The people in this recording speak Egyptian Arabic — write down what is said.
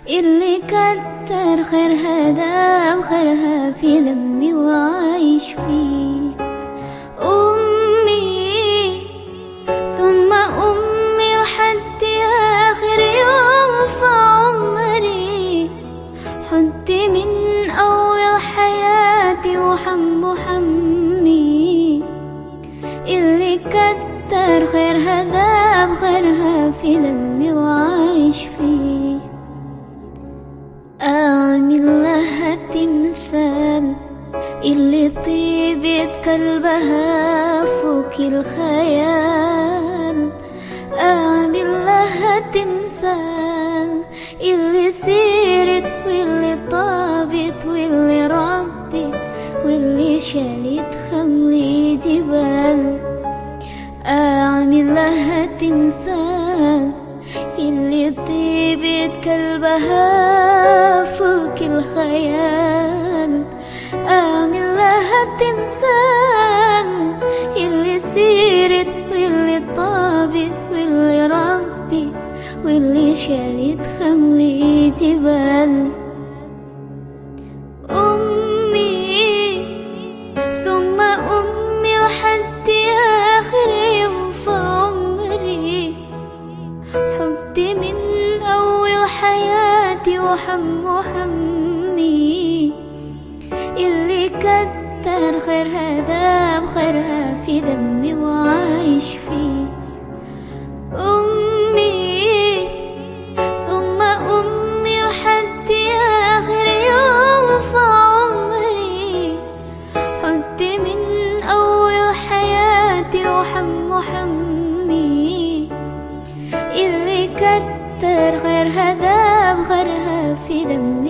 اللي كتر خيرها دام خيرها في ذنبي وعايش فيه أمي ثم أمي لحد آخر يوم في عمري حدي من أول حياتي وحم حمي اللي كتر خيرها دام خيرها في ذنبي وعايش فيه أعمل لها تمثال اللي طيبة قلبها فوق الخيال أعمل لها تمثال اللي سيرت واللي طابت واللي ربت واللي شالت خمل جبال أعمل لها تمثال اللي طيبة قلبها فوق الخيال أعمل لها تمثال اللي سيرت واللي طابت واللي ربت واللي شالت خمل جبال أمي ثم أمي لحد آخر يوم في عمري حبي من أول حياتي وحم حمي اللي كتر خيرها دام خيرها في دمي وعايش فيه أمي ثم أمي لحد آخر يوم في عمري حدي من أول حياتي وحم حمي اللي كتر غيرها دام غيرها في دمي